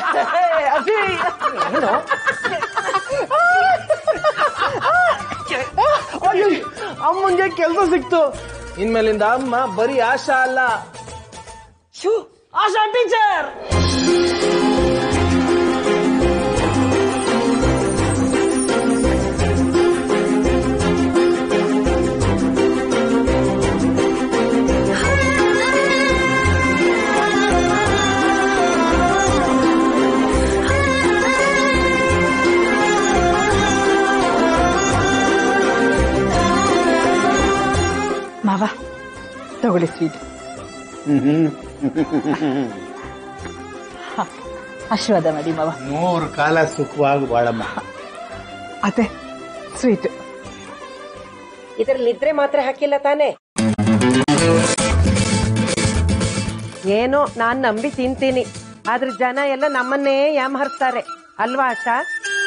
ಅಸಿ ಏನು ಅಯ್ಯೋ ಅಮ್ಮಂಗೆ ಕೆಲಸ ಸಿಕ್ತು ಇನ್ಮೇಲಿಂದ ಅಮ್ಮ ಬರೀ ಆಶಾ ಅಲ್ಲ ಶೂ ಆಶಾ ಟೀಚರ್ ಮಾವ ತಗೊಳ್ಳಿ ಸ್ವೀಟ್ ಹ, ಆಶೀರ್ವಾದ ಮಾಡಿ ಮಾವ ನೂರು ಕಾಲ ಸುಖವಾಗಿ ಬಾಳಮ್ಮ ಅದೇ ಸ್ವೀಟ್ ಇದ್ರಲ್ಲಿ ನಿದ್ರೆ ಮಾತ್ರ ಹಾಕಿಲ್ಲ ತಾನೆ ಏನೋ ನಾನ್ ನಂಬಿ ತಿಂತೀನಿ ಆದ್ರೆ ಜನ ಎಲ್ಲ ನಮ್ಮನ್ನೇ ಯಾಮಹರ್ಸ್ತಾರೆ ಅಲ್ವಾ ಆಶಾ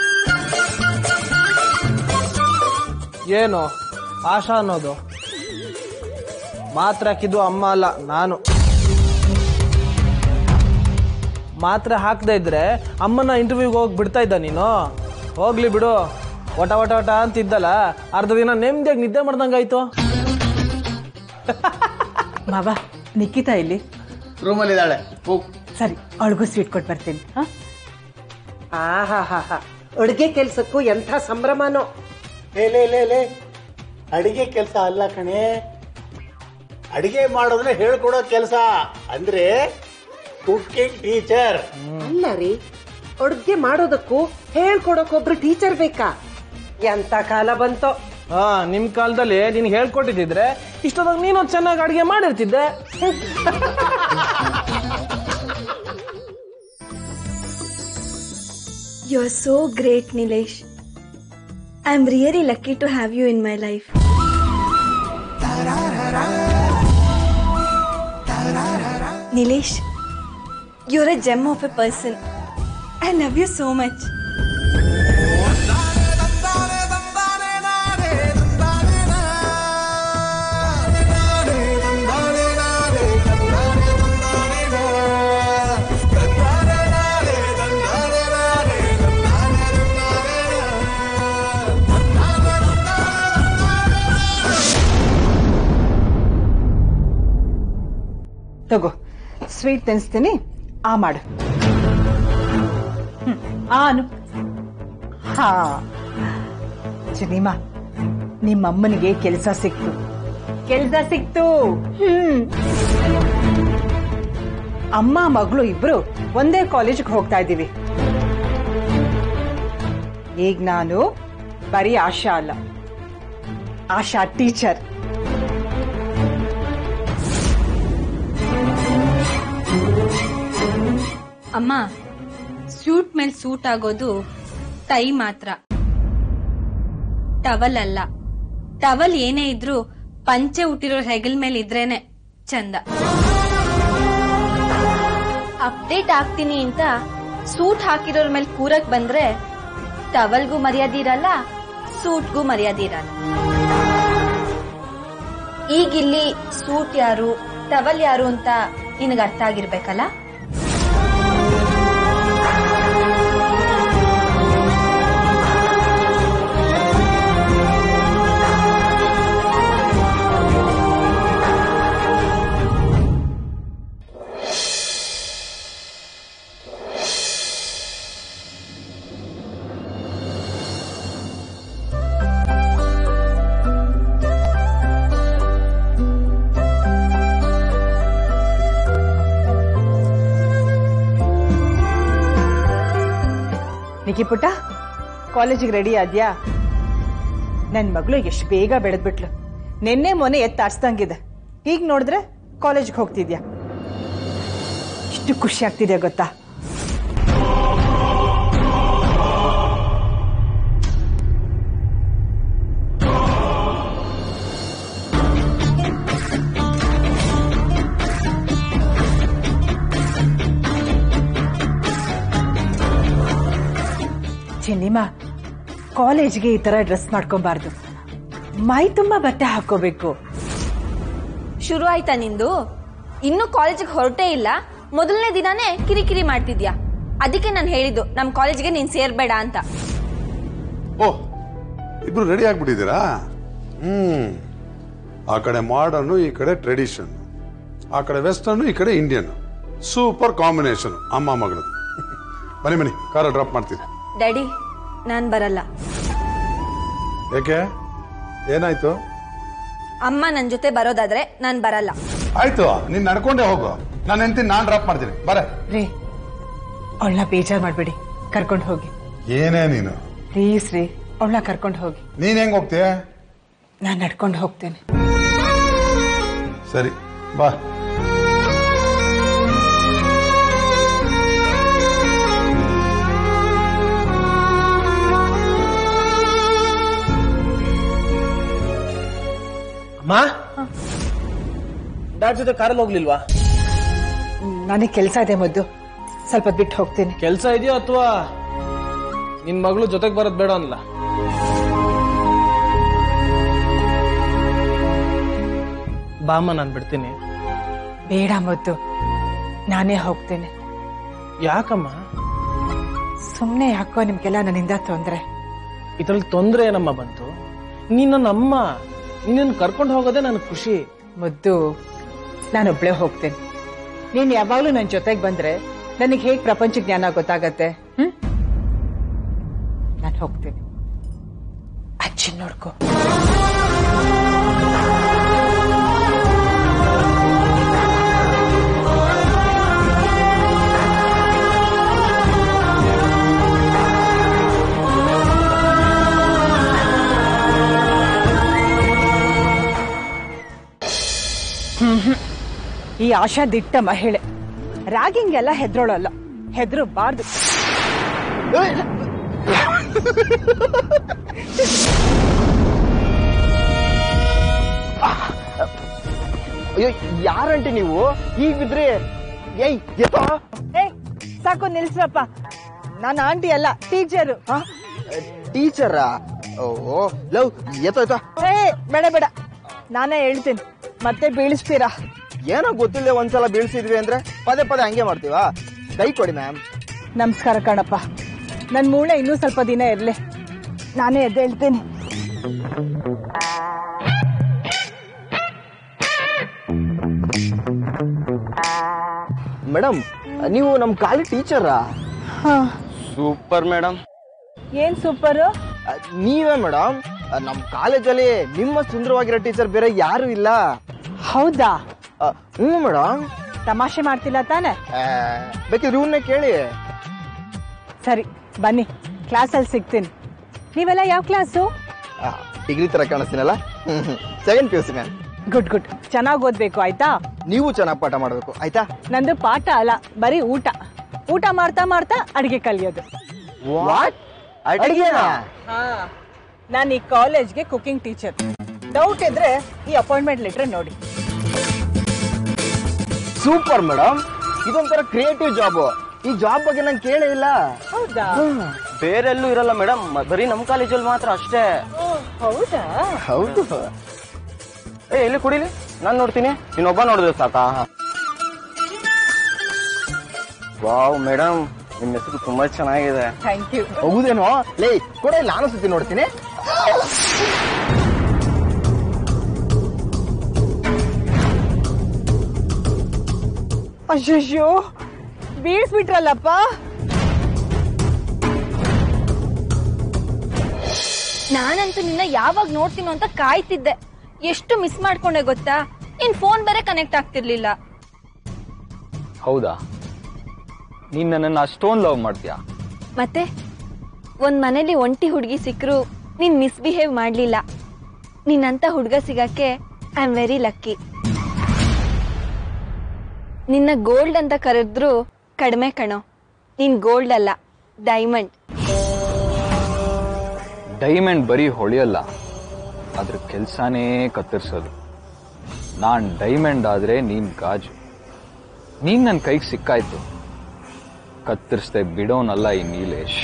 ಏನು ಆಶಾ ಅನ್ನೋದು ಮಾತ್ರ ಹಾಕಿದ್ದು ಅಮ್ಮ ಅಲ್ಲ ನಾನು ಮಾತ್ರ ಹಾಕದೇ ಇದ್ರೆ ಅಮ್ಮನ ಇಂಟರ್ವ್ಯೂಗೆ ಹೋಗಿ ಬಿಡ್ತಾ ಇದ್ದ ನೀನು ಹೋಗ್ಲಿ ಬಿಡು ಒಟ ಒಟ ಒಟ ಅಂತಿದ್ದಲ್ಲ ಅರ್ಧ ದಿನ ನೆಮ್ಮದಿಯಾಗಿ ನಿದ್ದೆ ಮಾಡ್ದಂಗಾಯ್ತು ಮಾವ ನಿಖಿತಾ ಇಲ್ಲಿ ರೂಮಲ್ಲಿ ಇದ್ದಾಳೆ ಹೋಗ್ ಸರಿ ಅವಳಿಗೂ ಸ್ವೀಟ್ ಕೊಟ್ಟು ಬರ್ತೀನಿ ಹಾ ಆಹಾ ಹಾ ಹಾ ಅಡುಗೆ ಕೆಲ್ಸಕ್ಕೂ ಎಂಥ ಸಂಭ್ರಮನೋ ಲೇ ಲೇ ಲೇ ಲೇ ಅಡಿಗೆ ಕೆಲಸ ಅಲ್ಲ ಕಣೆ ಅಡಿಗೆ ಮಾಡೋದನ್ನ ಹೇಳ್ಕೊಡೋ ಕೆಲಸ ಅಂದ್ರೆ ಕುಕಿಂಗ್ ಟೀಚರ್ ಅಲ್ಲ ರೀ ಅಡುಗೆ ಮಾಡೋದಕ್ಕೂ ಹೇಳ್ಕೊಡಕ್ಕೊಬ್ರು ಟೀಚರ್ ಬೇಕಾ ಎಂತ ಕಾಲ ಬಂತೋ ಹಾ ನಿಮ್ ಕಾಲದಲ್ಲಿ ನೀನ್ ಹೇಳ್ಕೊಟ್ಟಿದ್ರೆ ಇಷ್ಟೊತ್ತಾಗ ನೀನು ಚೆನ್ನಾಗಿ ಅಡಿಗೆ ಮಾಡಿರ್ತಿದ್ದೆ You are so great, Nilesh. I'm really lucky to have you in my life. Nilesh, you're a gem of a person. I love you so much. ತಗೋ ಸ್ವೀಟ್ ತಿನ್ಸ್ತೀನಿ ಆ ಮಾಡು ಹ್ಮ್, ಆನು ಹಾ ಜನಿಮಾ ನಿಮ್ಮಮ್ಮನಿಗೆ ಕೆಲಸ ಸಿಕ್ತು ಕೆಲಸ ಸಿಕ್ತು ಹ್ಮ್ ಅಮ್ಮ ಮಗಳು ಇಬ್ರು ಒಂದೇ ಕಾಲೇಜಿಗೆ ಹೋಗ್ತಾ ಇದ್ದೀವಿ ಈಗ ನಾನು ಬರೀ ಆಶಾ ಅಲ್ಲ ಆಶಾ ಟೀಚರ್ ಅಮ್ಮ ಸೂಟ್ ಮೇಲೆ ಸೂಟ್ ಆಗೋದು ಟೈ ಮಾತ್ರ ಟವಲ್ ಅಲ್ಲ ಟವಲ್ ಏನೇ ಇದ್ರೂ ಪಂಚೆ ಹುಟ್ಟಿರೋ ಹೆಗಲ್ ಮೇಲೆ ಇದ್ರೇನೆ ಚಂದ ಅಪ್ಡೇಟ್ ಆಗ್ತೀನಿ ಅಂತ ಸೂಟ್ ಹಾಕಿರೋರ್ ಮೇಲೆ ಕೂರಕ್ ಬಂದ್ರೆ ಟವಲ್ಗೂ ಮರ್ಯಾದೆ ಇರಲ್ಲ ಸೂಟ್ಗೂ ಮರ್ಯಾದೆ ಇರಲ್ಲ ಈಗಿಲ್ಲಿ ಸೂಟ್ ಯಾರು ಟವಲ್ ಯಾರು ಅಂತ ನಿನಗೆ ಅರ್ಥ ಆಗಿರ್ಬೇಕಲ್ಲ ನಿಖಿ ಪುಟ್ಟ ಕಾಲೇಜಿಗೆ ರೆಡಿ ಆದ್ಯಾ ನನ್ ಮಗಳು ಎಷ್ಟು ಬೇಗ ಬೆಳೆದ್ಬಿಟ್ಲು ನಿನ್ನೆ ಮೊನ್ನೆ ಎತ್ತಾಡ್ಸ್ದಂಗಿದೆ ಈಗ ನೋಡಿದ್ರೆ ಕಾಲೇಜಿಗೆ ಹೋಗ್ತಿದ್ಯಾ ಎಷ್ಟು ಖುಷಿ ಆಗ್ತಿದೆ ಗೊತ್ತಾ ಚಿನ್ನಿಮಾ ಕಾಲೇಜ್ಗೆ ಈ ತರ ಡ್ರೆಸ್ ಮಾಡ್ಕೊಬಾರ್ದು ಮೈ ತುಂಬಾ ಬಟ್ಟೆ ಹಾಕೋಬೇಕು ಶುರು ಆಯ್ತಾ ನಿಂದು ಇನ್ನು ಕಾಲೇಜಿಗೆ ಹೊರಟೇ ಇಲ್ಲ ಮೊದಲನೇ ದಿನಾನೇ ಕಿರಿಕಿರಿ ಮಾಡ್ತಿದ್ಯಾ ಅದಕ್ಕೆ ನಾನು ಹೇಳಿದ್ದು ನಮ್ಮ ಕಾಲೇಜ್ಗೆ ನೀನ್ ಸೇರ್ಬೇಡ ಅಂತ ಓಹ್ ಇಬ್ರು ರೆಡಿ ಆಗ್ಬಿಟ್ಟಿದ್ದೀರಾ ಹ್ಮ್ ಆ ಕಡೆ ಮಾಡರ್ನು ಈ ಕಡೆ ಟ್ರೆಡಿಷನ್ ಆ ಕಡೆ ವೆಸ್ಟರ್ನು ಈ ಕಡೆ ಇಂಡಿಯನ್ ಸೂಪರ್ ಕಾಂಬಿನೇಷನ್ ಅಮ್ಮ ಮಗಳದು ಬನ್ನಿ ಬನ್ನಿ ಕಾರ ಡ್ರಾಪ್ ಮಾಡ್ತೀನಿ ಡ್ಯಾಡಿ ನಾನ್ ಬರಲ್ಲ ಯಾಕೆ ಏನಾಯ್ತು ಅಮ್ಮ ನನ್ ಜೊತೆ ಬರೋದಾದ್ರೆ ನಾನ್ ಬರಲ್ಲ ಆಯ್ತು ನೀನ್ ನಡ್ಕೊಂಡೇ ಹೋಗು ನಾನು ಹೆಂಡ್ತೀನಿ ನಾನ್ ಡ್ರಾಪ್ ಮಾಡ್ತೀನಿ ಬರ ರೀ ಅವಳನ್ನ ಬೇಜಾರ್ ಮಾಡ್ಬೇಡಿ ಕರ್ಕೊಂಡು ಹೋಗಿ ಏನೇ ನೀನು ಪ್ಲೀಸ್ ರೀ ಅವಳನ್ನ ಕರ್ಕೊಂಡು ಹೋಗಿ ನೀನ್ ಹೆಂಗ್ ಹೋಗ್ತೀಯ ನಾನು ನಡ್ಕೊಂಡು ಹೋಗ್ತೇನೆ ಸರಿ ಬಾ ಅಮ್ಮ ಡ್ಯಾಡ್ ಜೊತೆ ಕಾರಲ್ಲಿ ಹೋಗ್ಲಿಲ್ವಾ ನನಗೆ ಕೆಲಸ ಇದೆ ಮುದ್ದು ಸ್ವಲ್ಪ ಹೊತ್ತು ಬಿಟ್ಟು ಹೋಗ್ತೀನಿ ಕೆಲ್ಸ ಇದೆಯೋ ಅಥವಾ ನಿನ್ ಮಗಳು ಜೊತೆಗೆ ಬರೋದ್ ಬೇಡ ಅನ್ಲ ಬಾಮ್ಮ ನಾನ್ ಬಿಡ್ತೀನಿ ಬೇಡ ಮುದ್ದು ನಾನೇ ಹೋಗ್ತೇನೆ ಯಾಕಮ್ಮ ಸುಮ್ಮನೆ ಯಾಕೋ ನಿಮ್ಗೆಲ್ಲ ನನ್ನಿಂದ ತೊಂದರೆ ಇದ್ರಲ್ಲಿ ತೊಂದ್ರೆ ಏನಮ್ಮ ಬಂತು ನೀನ್ ನನ್ನ ಅಮ್ಮ ನಿನ್ನ ಕರ್ಕೊಂಡು ಹೋಗೋದೇ ನನಗೆ ಖುಷಿ ಮುದ್ದು ನಾನೊಬ್ಳೆ ಹೋಗ್ತೇನೆ ನೀನ್ ಯಾವಾಗ್ಲೂ ನನ್ನ ಜೊತೆಗೆ ಬಂದ್ರೆ ನನಗೆ ಹೇಗ್ ಪ್ರಪಂಚ ಜ್ಞಾನ ಗೊತ್ತಾಗತ್ತೆ ಹ್ಮ್ ನಾನು ಹೋಗ್ತೇನೆ ಅಜ್ಜಿ ನೋಡ್ಕೋ ಈ ಆಶಾ ದಿಟ್ಟ ಮಹಿಳೆ ರಾಗಿಂಗ್ ಎಲ್ಲ ಹೆದ್ರೋಳಲ್ಲ ಹೆದರಬಾರ್ದು ಅಯ್ಯೋ ಯಾರಂಟಿ ನೀವು ಈಗ ಬಿದ್ರಿ ಏಯ್ ಎತ್ತೋ ಏ ಸಾಕು ನಿಲ್ಸ್ರಪ್ಪ ನಾನು ಆಂಟಿ ಅಲ್ಲ ಟೀಚರು ಟೀಚರಾ ಓ ಲವ್ ಎತ್ತೋ ಎತ್ತೋ ಏ ಬೇಡ ಬೇಡ ನಾನೇ ಹೇಳ್ತೀನಿ ಮತ್ತೆ ಬೀಳಿಸ್ತೀರಾ ಏನೋ ಗೊತ್ತಿಲ್ಲ ಒಂದ್ಸಲ ಬೀಳ್ಸಿದ್ವಿ ಅಂದ್ರೆ ಪದೇ ಪದೇ ಹಂಗೆ ಮಾಡ್ತೀವಾ ಕೈ ಕೊಡಿ ಮ್ಯಾಮ್ ನಮಸ್ಕಾರ ಕಣಪ್ಪ ನನ್ನ ಮೂಳೆ ಇನ್ನೂ ಸ್ವಲ್ಪ ದಿನ ಇರಲಿ ನಾನೇ ಎದ್ದು ಹೇಳ್ತೀನಿ ಮೇಡಮ್ ನೀವು ನಮ್ ಕಾಲಿ ಟೀಚರಾ ಹಾ ಸೂಪರ್ ಮೇಡಮ್ ಏನ್ ಸೂಪರು ನೀವೇ ಮೇಡಮ್ ನಮ್ ಕಾಲೇಜಲ್ಲಿ ನಿಮ್ಮ ಸುಂದರವಾಗಿರೋ ಟೀಚರ್ ಬೇರೆ ಯಾರು ಇಲ್ಲ ಹೌದಾ ಆ, ಹ್ಞೂ ಮೇಡಮ್ ತಮಾಷೆ ಮಾಡ್ತಿಲ್ಲ ತಾನೆ ಬೇಕಿದ್ರೆ ಇವನ್ನೇ ಕೇಳಿ ಸರಿ ಬನ್ನಿ ಕ್ಲಾಸಲ್ಲಿ ಸಿಗ್ತೀನಿ ನೀವೆಲ್ಲ ಯಾವ ಕ್ಲಾಸು ಡಿಗ್ರಿ ತರ ಕಾಣಿಸ್ತೀನಲ್ಲ second P U C ma'am good good ಚೆನ್ನಾಗಿ ಓದ್ಬೇಕು ಆಯ್ತಾ ನೀವು ಚೆನ್ನಾಗಿ ಪಾಠ ಮಾಡಬೇಕು ಆಯ್ತಾ ನಂದು ಪಾಠ ಅಲ್ಲ ಬರೀ ಊಟ ಊಟ ಮಾಡ್ತಾ ಮಾಡ್ತಾ ಅಡಿಗೆ ಕಲಿಯೋದು ವಾಟ್ ಅಡಿಗೆನಾ ನಾನು ಈ ಕಾಲೇಜ್ಗೆ ಕುಕಿಂಗ್ ಟೀಚರ್ ಡೌಟ್ ಇದ್ರೆ ಈ ಅಪಾಯಿಂಟ್ಮೆಂಟ್ ಲೆಟರ್ ನೋಡಿ ಸೂಪರ್ ಮೇಡಮ್ ಇದೊಂಥರ ಕ್ರಿಯೇಟಿವ್ ಜಾಬ್ ಈ ಜಾಬ್ ಬಗ್ಗೆ ನಂಗೆ ಕೇಳೇ ಇಲ್ಲ ಹೌದಾ ಬೇರೆಲ್ಲೂ ಇರಲ್ಲ ಮೇಡಮ್ ಬರೀ ನಮ್ ಕಾಲೇಜಲ್ಲಿ ಮಾತ್ರ ಅಷ್ಟೇ ಹೌದಾ ಹೌದು ಏ ಎಲ್ಲಿ ಕುಡಿಲಿ ನಾನ್ ನೋಡ್ತೀನಿ ಇನ್ನೊಬ್ಬ ನೋಡಿದ್ರೆ ಸಾಕಾ ವಾವ್ ಮೇಡಮ್ ನಿಮ್ಮ ಹೆಸರು ತುಂಬಾ ಚೆನ್ನಾಗಿದೆ ಥ್ಯಾಂಕ್ ಯು ಹೌದೇನೋ ಲೇ ಕೂಡ ನಾನು ಸುತ್ತಿ ನೋಡ್ತೀನಿ ಅಯ್ಯಯ್ಯೋ ಬೀಳ್ಸ್ಬಿಟ್ರಲ್ಲಪ್ಪ ನಾನಂತೂ ನಿನ್ನ ಯಾವಾಗ ನೋಡ್ತೀನೋ ಅಂತ ಕಾಯ್ತಿದ್ದೆ ಎಷ್ಟು ಮಿಸ್ ಮಾಡ್ಕೊಂಡೆ ಗೊತ್ತಾ ನಿನ್ ಫೋನ್ ಬೇರೆ ಕನೆಕ್ಟ್ ಆಗ್ತಿರ್ಲಿಲ್ಲ ಹೌದಾ ನೀನ್ ನನ್ನನ್ನು ಅಷ್ಟೊಂದು ಲವ್ ಮಾಡ್ತೀಯಾ ಮತ್ತೆ ಒಂದ್ ಮನೇಲಿ ಒಂಟಿ ಹುಡುಗಿ ಸಿಕ್ಕರು ನೀನ್ ಮಿಸ್ಬಿಹೇವ್ ಮಾಡ್ಲಿಲ್ಲ ನಿನ್ನಂತ ಹುಡುಗ ಸಿಗಕ್ಕೆ ಐ ಆಮ್ ವೆರಿ ಲಕ್ಕಿ ನಿನ್ನ ಗೋಲ್ಡ್ ಅಂತ ಕರೆದ್ರು ಕಡಿಮೆ ಕಣೋ ನೀನ್ ಗೋಲ್ಡ್ ಅಲ್ಲ ಡೈಮಂಡ್ ಡೈಮಂಡ್ ಬರೀ ಹೊಳೆಯಲ್ಲ ಅದ್ರ ಕೆಲ್ಸಾನೇ ಕತ್ತರಿಸೋದು ನಾನ್ ಡೈಮಂಡ್ ಆದ್ರೆ ನೀನ್ ಗಾಜು ನೀನ್ ನನ್ನ ಕೈಗೆ ಸಿಕ್ಕಾಯ್ತು ಕತ್ತರಿಸ್ದೆ ಬಿಡೋನಲ್ಲ ಈ ನೀಲೇಶ್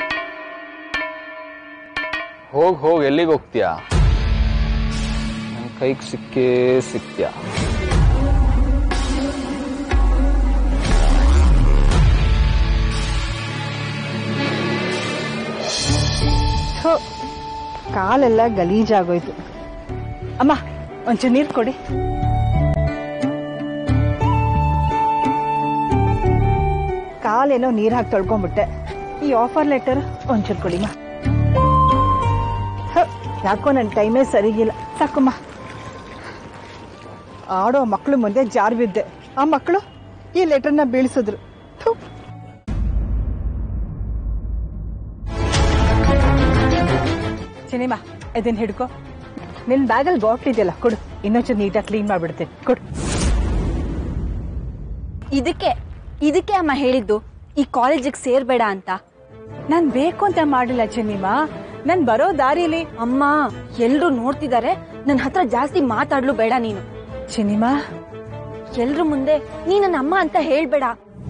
ಹೋಗ್ ಹೋಗ್ ಎಲ್ಲಿಗೆ ಹೋಗ್ತೀಯಾ ನನ್ ಕೈಗೆ ಸಿಕ್ಕೇ ಸಿಕ್ತ್ಯಾ ಥು, ಕಾಲೆಲ್ಲ ಗಲೀಜಾಗೋಯ್ತು ಅಮ್ಮ ಒಂಚೂರು ನೀರು ಕೊಡಿ ಕಾಲೇನೋ ನೀರು ಹಾಕಿ ತೊಳ್ಕೊಂಡ್ಬಿಟ್ಟೆ ಈ ಆಫರ್ ಲೆಟರ್ ಒಂಚೂರು ಕೊಡಿಮ್ಮ ಥು, ಯಾಕೋ ನನ್ನ ಟೈಮೇ ಸರಿಗಿಲ್ಲ ಸಾಕಮ್ಮ ಆಡೋ ಮಕ್ಕಳು ಮುಂದೆ ಜಾರ್ ಬಿದ್ದೆ ಆ ಮಕ್ಕಳು ಈ ಲೆಟರ್ನ ಬೀಳಿಸಿದ್ರು ಥು. ಸಿನಿಮಾ ಇದನ್ನ ಹಿಡ್ಕೊ ನಿನ್ ಬ್ಯಾಗಲ್ಲಿ ಬಾಟ್ಲ್ ಇದೆಯಲ್ಲ ಕೊಡು ಇನ್ನೊಂಚೂರು ನೀಟಾಗಿ ಕ್ಲೀನ್ ಮಾಡ್ಬಿಡ್ತೀನಿ ಕೊಡು ಇದಕ್ಕೆ ಇದಕ್ಕೆ ಅಮ್ಮ ಹೇಳಿದ್ದು ಈ ಕಾಲೇಜಿಗೆ ಸೇರ್ಬೇಡ ಅಂತ ನಾನ್ ಬೇಕು ಅಂತ ಮಾಡಿಲ್ಲ ಚೆನ್ನಿಮಾ ನಾನ್ ಬರೋ ದಾರಿಲಿ ಅಮ್ಮ ಎಲ್ರು ನೋಡ್ತಿದ್ದಾರೆ ನನ್ನ ಹತ್ರ ಜಾಸ್ತಿ ಮಾತಾಡ್ಲು ಬೇಡ ನೀನು ಚಿನಿಮಾ ಎಲ್ರ ಮುಂದೆ ನೀ ನನ್ನ ಅಮ್ಮ ಅಂತ ಹೇಳ್ಬೇಡ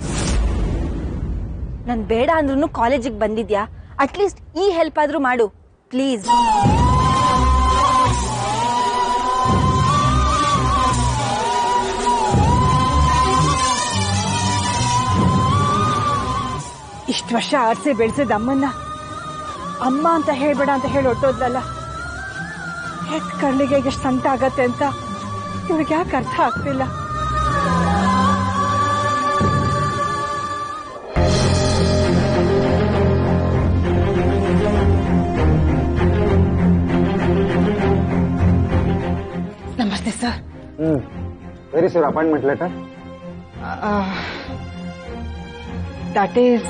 ನನ್ ಬೇಡ ಅಂದ್ರೂ ಕಾಲೇಜಿಗೆ ಬಂದಿದ್ಯಾ ಅಟ್ಲೀಸ್ಟ್ ಈ ಹೆಲ್ಪ್ ಆದ್ರೂ ಮಾಡು ಪ್ಲೀಸ್ ಇಷ್ಟು ವರ್ಷ ಆರ್ಸೆ ಬೆಳೆಸಿದ ಅಮ್ಮನ್ನ ಅಮ್ಮ ಅಂತ ಹೇಳ್ಬೇಡ ಅಂತ ಹೇಳಿ ಹೊಟ್ಟೋದ್ಲಲ್ಲ ಹೆತ್ ಕಳ್ಳಿಗೆ ಎಷ್ಟು ಸಂತ ಆಗತ್ತೆ ಅಂತ ಇವ್ರಿಗೆ ಯಾಕೆ ಅರ್ಥ ಆಗ್ತಿಲ್ಲ ನಮಸ್ತೆ sir hmm very sir appointment letter that is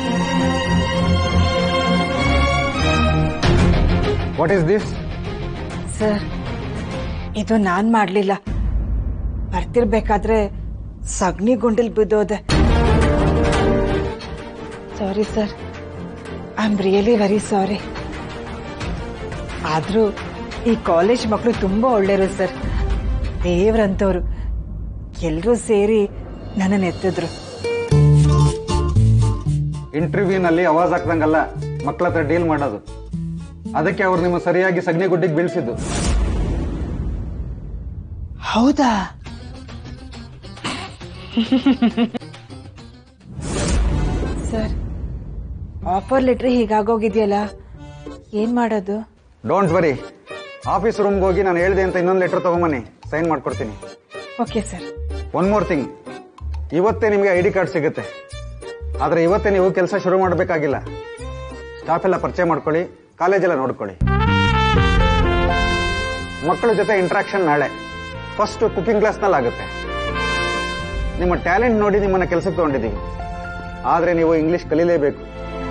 what is this sir ಇದು ನಾನ್ ಮಾಡ್ಲಿಲ್ಲ ಬರ್ತಿರ್ಬೇಕಾದ್ರೆ ಸಗಣಿ ಗುಂಡಿಲ್ ಬಿದ್ದೋದೆ sorry sir I am really very sorry ಆದ್ರೂ ಈ ಕಾಲೇಜ್ ಮಕ್ಕಳು ತುಂಬಾ ಒಳ್ಳೆಯರು ಸರ್ ದೇವ್ರಂತವ್ರು ಎಲ್ರೂ ಸೇರಿ ನನ್ನನ್ನು ಎತ್ತಿದ್ರು ಇಂಟರ್ವ್ಯೂನಲ್ಲಿ ಅವಾಜ್ ಹಾಕ್ದಂಗಲ್ಲ ಮಕ್ಕಳ ಹತ್ರ ಡೀಲ್ ಮಾಡೋದು ಅದಕ್ಕೆ ಅವ್ರು ನಿಮ್ಮ ಸರಿಯಾಗಿ ಸಗಣಿ ಗುಡ್ಡಿಗೆ ಬೀಳ್ಸಿದ್ದು ಹೌದಾ ಸರ್ ಆಫರ್ ಲೆಟ್ರ್ ಹೀಗಾಗೋಗಿದೆಯಲ್ಲ ಏನ್ ಮಾಡೋದು ಡೋಂಟ್ ವರಿ ಆಫೀಸ್ ರೂಮ್ಗೆ ಹೋಗಿ ನಾನು ಹೇಳಿದೆ ಅಂತ ಇನ್ನೊಂದು ಲೆಟರ್ ತಗೊಂಬನ್ನಿ ಸೈನ್ ಮಾಡ್ಕೊಡ್ತೀನಿ okay sir one more thing ಇವತ್ತೇ ನಿಮಗೆ ಐ ಡಿ ಕಾರ್ಡ್ ಸಿಗುತ್ತೆ ಆದರೆ ಇವತ್ತೇ ನೀವು ಕೆಲಸ ಶುರು ಮಾಡಬೇಕಾಗಿಲ್ಲ ಸ್ಟಾಫ್ ಎಲ್ಲ ಪರಿಚಯ ಮಾಡ್ಕೊಳ್ಳಿ ಕಾಲೇಜೆಲ್ಲ ನೋಡ್ಕೊಳ್ಳಿ ಮಕ್ಕಳ ಜೊತೆ ಇಂಟ್ರಾಕ್ಷನ್ ನಾಳೆ ಫಸ್ಟ್ ಕುಕಿಂಗ್ ಕ್ಲಾಸ್ನಲ್ಲಿ ಆಗುತ್ತೆ ನಿಮ್ಮ ಟ್ಯಾಲೆಂಟ್ ನೋಡಿ ನಿಮ್ಮನ್ನ ಕೆಲಸಕ್ಕೆ ತಗೊಂಡಿದ್ದೀವಿ ಆದರೆ ನೀವು ಇಂಗ್ಲಿಷ್ ಕಲೀಲೇಬೇಕು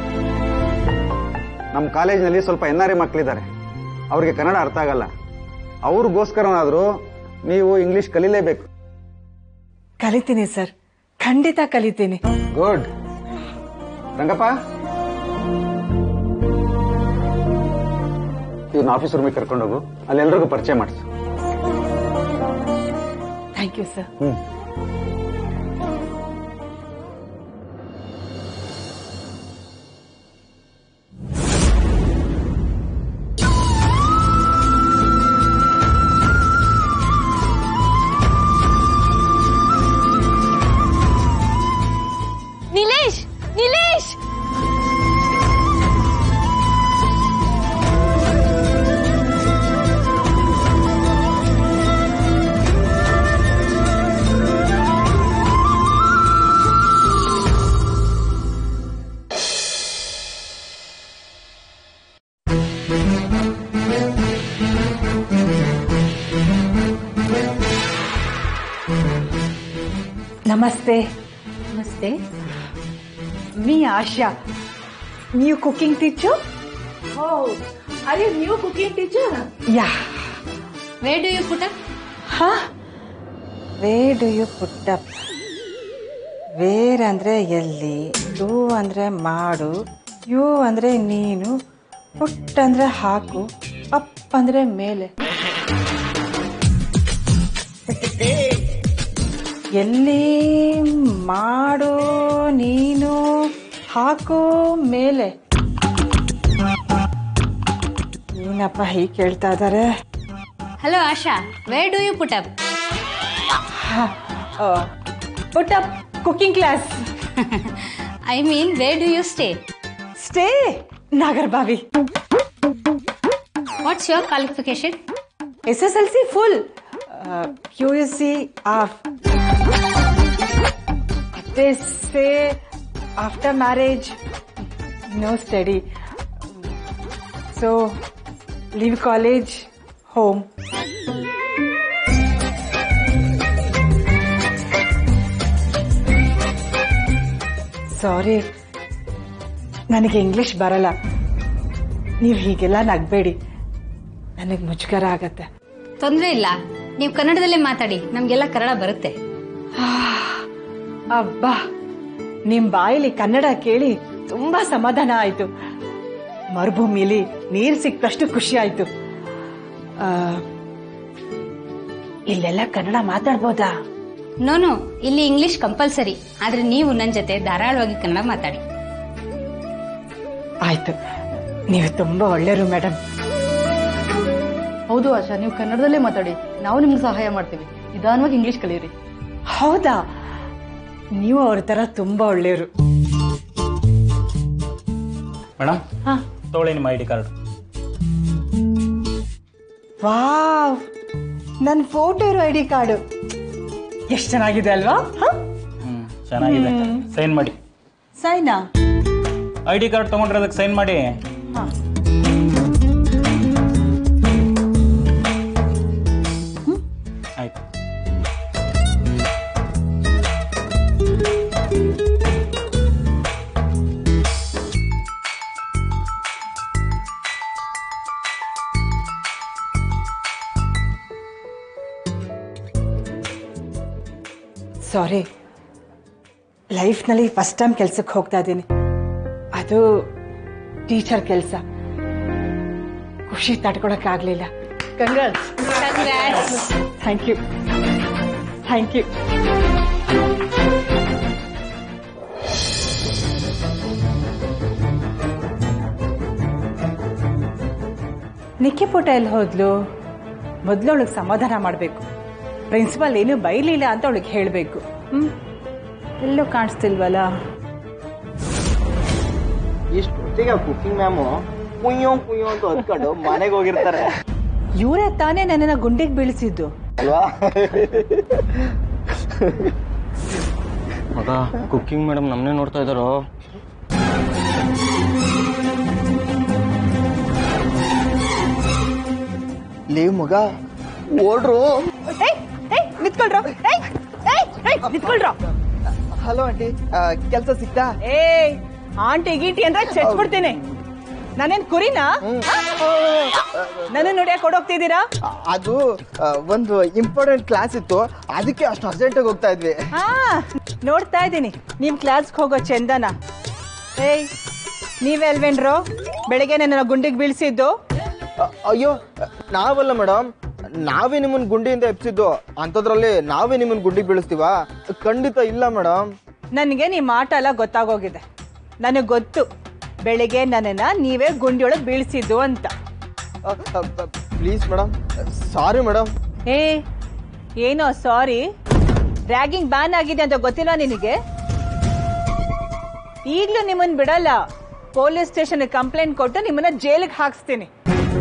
ನಮ್ಮ ಕಾಲೇಜಿನಲ್ಲಿ ಸ್ವಲ್ಪ ಎನ್ ಆರ್ ಐ ಮಕ್ಕಳಿದ್ದಾರೆ ಅವ್ರಿಗೆ ಕನ್ನಡ ಅರ್ಥ ಆಗಲ್ಲ ಅವ್ರಿಗೋಸ್ಕರನಾದರೂ ನೀವು ಇಂಗ್ಲಿಷ್ ಕಲೀಲೇಬೇಕು ಕಲಿತೀನಿ ಸರ್ ಖಂಡಿತ ಕಲಿತೀನಿ ಗುಡ್ ರಂಗಪ್ಪ ಇವ್ನ ಆಫೀಸ್ ರೂಮಿಗೆ ಕರ್ಕೊಂಡೋಗು ಅಲ್ಲಿ ಎಲ್ರಿಗೂ ಪರಿಚಯ ಮಾಡಿಸು thank you sir hmm Nilesh Nilesh ನಮಸ್ತೆ ನಮಸ್ತೆ me Asha new cooking teacher are you new cooking teacher yeah where do you put ಹಾ where do you put up where ಅಂದ್ರೆ ಎಲ್ಲಿ ಡು ಅಂದ್ರೆ ಮಾಡು ಯು ಅಂದ್ರೆ ನೀನು ಪುಟ್ ಅಂದ್ರೆ ಹಾಕು ಅಪ್ ಅಂದ್ರೆ ಮೇಲೆ ಎಲ್ಲಿ ಮಾಡು ನೀನು ಹಾಕು ಮೇಲೆ ಏನಪ್ಪ ಹೀಗೆ ಕೇಳ್ತಾ ಇದ್ದಾರೆ hello Asha where do you put up put up cooking class I mean where do you stay stay Nagarbhavi what's your qualification S S L C full U S C of they say after marriage no study so leave college home sorry ನನಗೆ English ಬರಲ್ಲ ನೀವು ಹೀಗೆಲ್ಲ ನಗ್ಬೇಡಿ ನನಗೆ ಮುಜುಗರ ಆಗತ್ತೆ ತೊಂದರೆ ಇಲ್ಲ ನೀವು ಕನ್ನಡದಲ್ಲೇ ಮಾತಾಡಿ ನಮ್ಗೆಲ್ಲ ಕನ್ನಡ ಬರುತ್ತೆ ಅಬ್ಬಾ ನಿಮ್ ಬಾಯಲ್ಲಿ ಕನ್ನಡ ಕೇಳಿ ತುಂಬಾ ಸಮಾಧಾನ ಆಯ್ತು ಮರುಭೂಮಿಲಿ ನೀರ್ ಸಿಕ್ಕಷ್ಟು ಖುಷಿ ಆಯ್ತು ಆ, ಇಲ್ಲೆಲ್ಲ ಕನ್ನಡ ಮಾತಾಡ್ಬೋದಾ ನೋನು ಇಲ್ಲಿ ಇಂಗ್ಲಿಷ್ ಕಂಪಲ್ಸರಿ ಆದ್ರೆ ನೀವು ನನ್ನ ಜೊತೆ ಧಾರಾಳವಾಗಿ ಕನ್ನಡ ಮಾತಾಡಿ ಆಯ್ತು ನೀವು ತುಂಬಾ ಒಳ್ಳೆಯರು ಮೇಡಮ್ ಹೌದು ಆಶಾ ನೀವು ಕನ್ನಡದಲ್ಲೇ ಮಾತಾಡಿ ನಾವು ನಿಮ್ಗೆ ಸಹಾಯ ಮಾಡ್ತೀವಿ ನಿಧಾನವಾಗಿ ಇಂಗ್ಲಿಷ್ ಕಲೀರಿ ಹೌದಾ ನೀವು ಅವ್ರ ತರ ತುಂಬಾ ಒಳ್ಳೆಯವರು ಮೇಡಮ್ ಹಾ. ತಗೊಳ್ಳಿ ನಿಮ್ಮ ಐ ಡಿ ಕಾರ್ಡ್ ವಾವ್ ನನ್ ಫೋಟೋ ಇರೋ ಐ ಡಿ ಕಾರ್ಡು ಎಷ್ಟು ಚೆನ್ನಾಗಿದೆ ಅಲ್ವಾ ಹ್ಮ್ ಚೆನ್ನಾಗಿದೆ ಸೈನ್ ಮಾಡಿ ಸೈನಾ ಐ ಡಿ ಕಾರ್ಡ್ ತಗೊಂಡ್ರೆ ಅದಕ್ಕೆ ಸೈನ್ ಮಾಡಿ ಆಯ್ತು ಸಾರಿ ಲೈಫ್ನಲ್ಲಿ ಫಸ್ಟ್ ಟೈಮ್ ಕೆಲ್ಸಕ್ಕೆ ಹೋಗ್ತಾ ಇದ್ದೀನಿ ಅದು ಟೀಚರ್ ಕೆಲಸ ಖುಷಿ ತಡ್ಕೊಳಕ್ಕಾಗ್ಲಿಲ್ಲ congrats thank you thank you Nikki ಪುಟ ಎಲ್ಲಿ ಹೋದ್ಲು ಮೊದಲು ಅವಳಿಗೆ ಸಮಾಧಾನ ಮಾಡಬೇಕು ಪ್ರಿನ್ಸಿಪಲ್ ಏನು ಬೈಲಿಲ್ಲ ಅಂತ ಅವಳಿಗೆ ಹೇಳಬೇಕು ಹ್ಮ್ ಎಲ್ಲೂ ಕಾಣಿಸ್ತಿಲ್ವಲ್ಲ ಇಷ್ಟೊತ್ತಿಗೆ ಕುಕಿಂಗ್ ಮ್ಯಾಮು ಕುಯ್ಯೋ ಕುಯ್ಯೋ ಅಂತ ಹೊತ್ಕೊಂಡು ಮನೆಗೆ ಹೋಗಿರ್ತಾರೆ ಇವರೇ ತಾನೇ ನನ್ನನ್ನ ಗುಂಡಿಗೆ ಬೀಳಿಸಿದ್ದು ಅಲ್ವಾ ಮಗ ಕುಕಿಂಗ್ ಮೇಡಮ್ ನಮ್ಮನ್ನೇ ನೋಡ್ತಾ ಇದ್ದಾರೋ ಲೀವ್ ಮಗ ಓಡ್ರು ನಿಂತ್ಕೊಳ್ರ ನಿಂತ್ಕೊಳ್ರ ಹಲೋ ಆಂಟಿ ಕೆಲಸ ಸಿಕ್ತಾ ಏ ಆಂಟಿ ಗೀಟಿ ಅಂದ್ರೆ ಚಚ್ಬಿಡ್ತೇನೆ ನಾನೇನ್ ಕುರಿನಾ ನನ್ನ ನೋಡಿಯಾಕ ಕೊಡೋಗ್ತಿದ್ದೀರಾ ಅದು ಆ, ಒಂದು ಇಂಪಾರ್ಟೆಂಟ್ ಕ್ಲಾಸ್ ಇತ್ತು ಅದಕ್ಕೆ ಅಷ್ಟು ಅರ್ಜೆಂಟಾಗಿ ಹೋಗ್ತಾ ಇದ್ವಿ ಹಾ ನೋಡ್ತಾ ಇದ್ದೀನಿ ನಿಮ್ ಕ್ಲಾಸ್ಗೆ ಹೋಗೋ ಚಂದನ ಏಯ್ ನೀವೆಲ್ವೇನ್ರು ಬೆಳಿಗ್ಗೆ ನನ್ನ ಗುಂಡಿಗೆ ಬೀಳ್ಸಿದ್ದು ಅ- ಅಯ್ಯೋ ನಾವಲ್ಲ ಮೇಡಮ್ ನಾವೇ ನಿಮ್ಮನ್ನ ಗುಂಡಿಯಿಂದ ಎಪ್ಸಿದ್ದು ಅಂಥದ್ರಲ್ಲಿ ನಾವೇ ನಿಮ್ಮನ್ನ ಗುಂಡಿಗೆ ಬೀಳಿಸ್ತೀವಾ ಖಂಡಿತ ಇಲ್ಲ ಮೇಡಮ್ ನನಗೆ ನಿಮ್ಮ ಆಟ ಎಲ್ಲ ಗೊತ್ತಾಗೋಗಿದೆ ನನಗೆ ಗೊತ್ತು ಬೆಳಿಗ್ಗೆ ನನ್ನನ್ನ ನೀವೇ ಗುಂಡಿಯೊಳಗೆ ಬೀಳ್ಸಿದ್ದು ಅಂತ ಪ್ಲೀಸ್ ಮೇಡಮ್ ಸಾರಿ ಮೇಡಮ್ ಏ ಏನೋ ಸಾರಿ ರ್ಯಾಗಿಂಗ್ ಬ್ಯಾನ್ ಆಗಿದೆ ಅಂತ ಗೊತ್ತಿಲ್ಲ ನಿನಗೆ ಈಗಲೂ ನಿಮ್ಮನ್ನ ಬಿಡಲ್ಲ ಪೊಲೀಸ್ ಸ್ಟೇಷನ್ ಕಂಪ್ಲೇಂಟ್ ಕೊಟ್ಟು ನಿಮ್ಮನ್ನ ಜೈಲಿಗೆ ಹಾಕ್ಸ್ತೀನಿ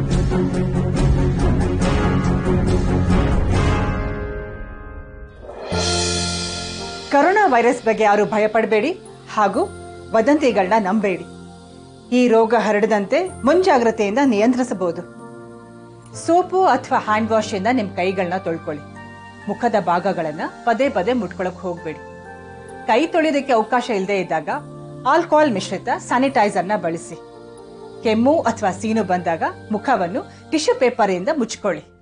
ಕರೋನಾ ವೈರಸ್ ಬಗ್ಗೆ ಯಾರು ಭಯಪಡಬೇಡಿ ಹಾಗೂ ವದಂತಿಗಳನ್ನ ನಂಬೇಡಿ ಈ ರೋಗ ಹರಡದಂತೆ ಮುಂಜಾಗ್ರತೆಯಿಂದ ನಿಯಂತ್ರಿಸಬಹುದು ಸೋಪು ಅಥವಾ ಹ್ಯಾಂಡ್ ವಾಶ್ ಇಂದ ನಿಮ್ ಕೈಗಳನ್ನ ತೊಳ್ಕೊಳ್ಳಿ ಮುಖದ ಭಾಗಗಳನ್ನ ಪದೇ ಪದೇ ಮುಟ್ಕೊಳಕ್ ಹೋಗ್ಬೇಡಿ ಕೈ ತೊಳೆಯೋದಕ್ಕೆ ಅವಕಾಶ ಇಲ್ಲದೆ ಇದ್ದಾಗ ಆಲ್ಕೋಹಾಲ್ ಮಿಶ್ರಿತ ಸ್ಯಾನಿಟೈಸರ್ನ ಬಳಸಿ ಕೆಮ್ಮು ಅಥವಾ ಸೀನು ಬಂದಾಗ ಮುಖವನ್ನು ಟಿಶ್ಯೂ ಪೇಪರ್ ಇಂದ ಮುಚ್ಕೊಳ್ಳಿ